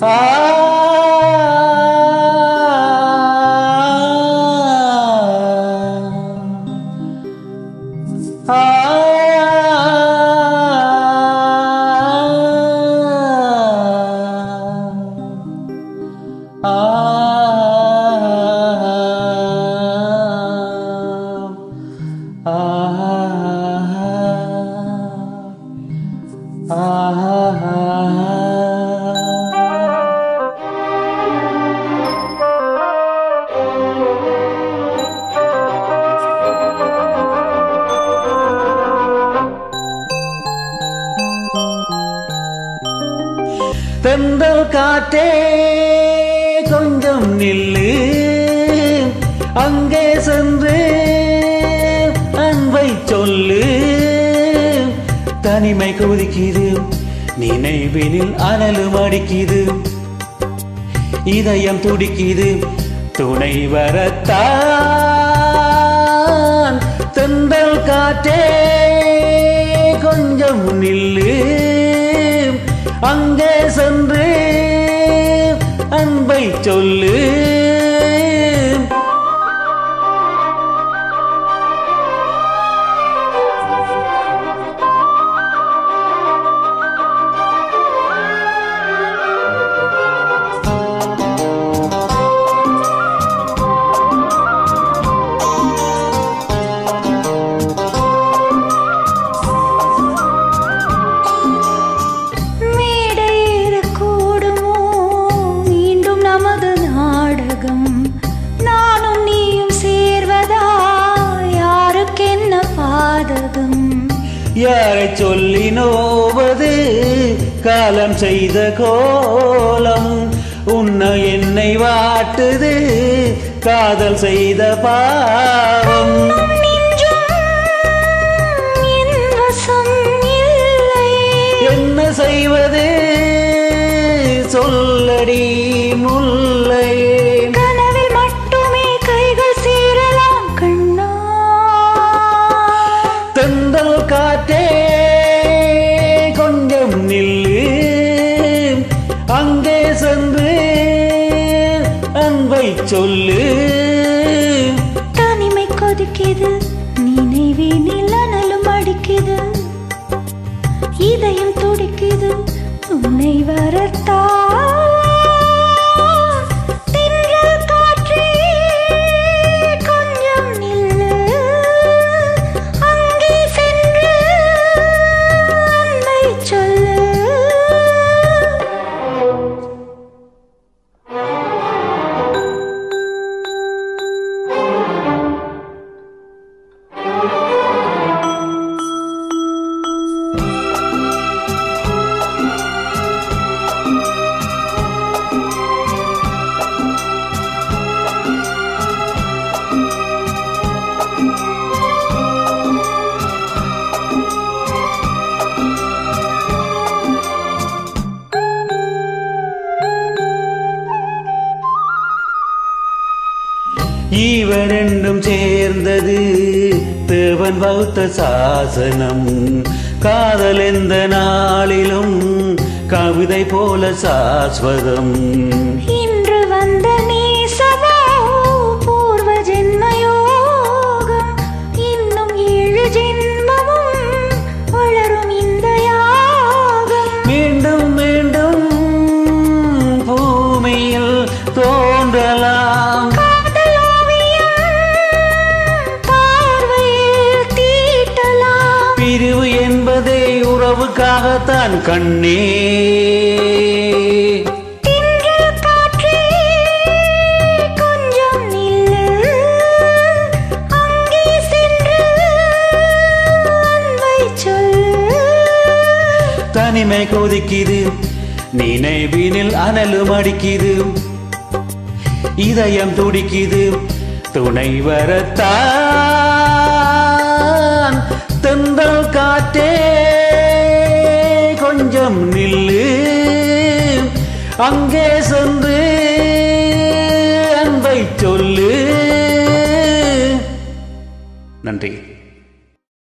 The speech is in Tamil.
ஆ ஆ ஆ தென்றல் காற்றே கொஞ்சம் நில்லு அங்கே சென்று அன்பை சொல்லு தனிமை கொதிக்குது நினைவினில் அனலும் அடிக்குது இதயம் துடிக்குது துணை வரத்தான் தென்றல் காற்றே கொஞ்சம் நில்லு அங்கே சென்று அன்பை சொல்லு மேடையேற கூடுமோ மீண்டும் நமது நாடகம் நானும் நீயும் சேர்வதா யாருக்கென்ன பாதகம் யாரை சொல்லி நோவது காலம் செய்த கோலம் உன்னை என்னை வாட்டுது காதல் செய்த பாவம் நம் நெஞ்சும் என் வசம் இல்லையே என்ன செய்வது சொல்லடி முல்லையே கனவில் மட்டுமே கைகள் சேரலாம் கண்ணா தென்றல் காற்றே கொஞ்சம் நில்லு அங்கே சென்று அன்பை சொல்லு தனிமை கொதிக்குது நினைவினில் அனலும் அடிக்குது இதயம் துடிக்குது உன்னை வரத்தா தென்றல் காற்றே கொஞ்சம் நில்லு அங்கே சென்று அன்பை சொல்லு இவரெண்டும் சேர்ந்தது தேவன் வகுத்த சாசனம் காதல் எந்த நாளிலும் கவிதை போல சாஸ்வதம் இன்று வந்த நேசமோ பூர்வ ஜென்மயோகம் இன்னும் ஏழு ஜென்மமும் வளரும் இந்த யாகம் மீண்டும் மீண்டும் பூமியில் தோன்றலாம் காதல் ஓவியம் பார்வையில் தீட்டலாம் பிரிவு என்பதே உறவுக்காகத்தான் கண்ணே தென்றல் காற்றே கொஞ்சம் நில்லு அங்கே சென்று அன்பை சொல்லு தனிமை கொதிக்குது நினைவினில் அனலும் அடிக்குது இதயம் துடிக்குது துணை வரத்தான் தென்றல் காற்றே கொஞ்சம் நில்லு அங்கே சென்று